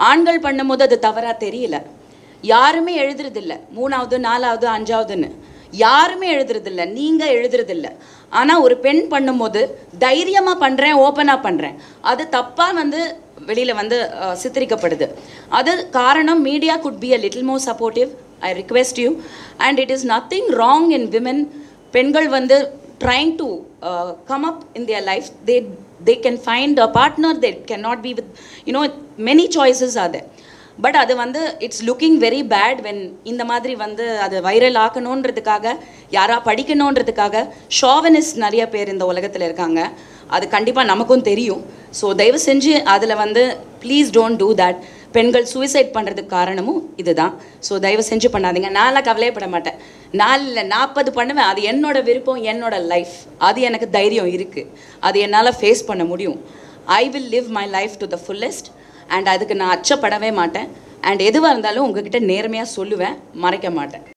ஆண்கள் பண்ணும்போது அது தவறாக தெரியல யாருமே எழுதுறதில்ல மூணாவது நாலாவது அஞ்சாவதுன்னு யாருமே எழுதுறதில்ல நீங்கள் எழுதுறதில்ல ஆனால் ஒரு பெண் பண்ணும்போது தைரியமாக பண்ணுறேன் ஓப்பனாக பண்ணுறேன் அது தப்பாக வந்து வெளியில் வந்து அஹ், சித்தரிக்கப்படுது அது காரணம் media could be a little more supportive I request you and it is nothing wrong in women பெண்கள் வந்து trying to come up in their life they they can find a partner they can not be with you know many choices அது but அது வந்து it's looking very bad when இந்த மாதிரி வந்து அது viral ஆக்கணுன்றதுக்காக யாரா படிக்கணுன்றதுக்காக ஷாவனிஸ்ட் நிறைய பேர் இந்த உலகத்தில் இருக்காங்க அது கண்டிப்பாக நமக்கும் தெரியும் ஸோ தயவு செஞ்சு அதில் வந்து ப்ளீஸ் டோன்ட் டூ தட் பெண்கள் சூசைட் பண்ணுறதுக்கு காரணமும் இதுதான் ஸோ தயவு செஞ்சு பண்ணாதீங்க நான்லாம் கவலையப்பட மாட்டேன் நாலில் நாற்பது பண்ணுவேன் அது என்னோட விருப்பம் என்னோட லைஃப் அது எனக்கு தைரியம் இருக்குது அது என்னால் ஃபேஸ் பண்ண முடியும் I will live my life to the fullest and அதுக்கு நான் அச்சப்படவே மாட்டேன் அண்ட் எதுவாக இருந்தாலும் உங்ககிட்ட நேர்மையாக சொல்லுவேன் மறைக்க மாட்டேன்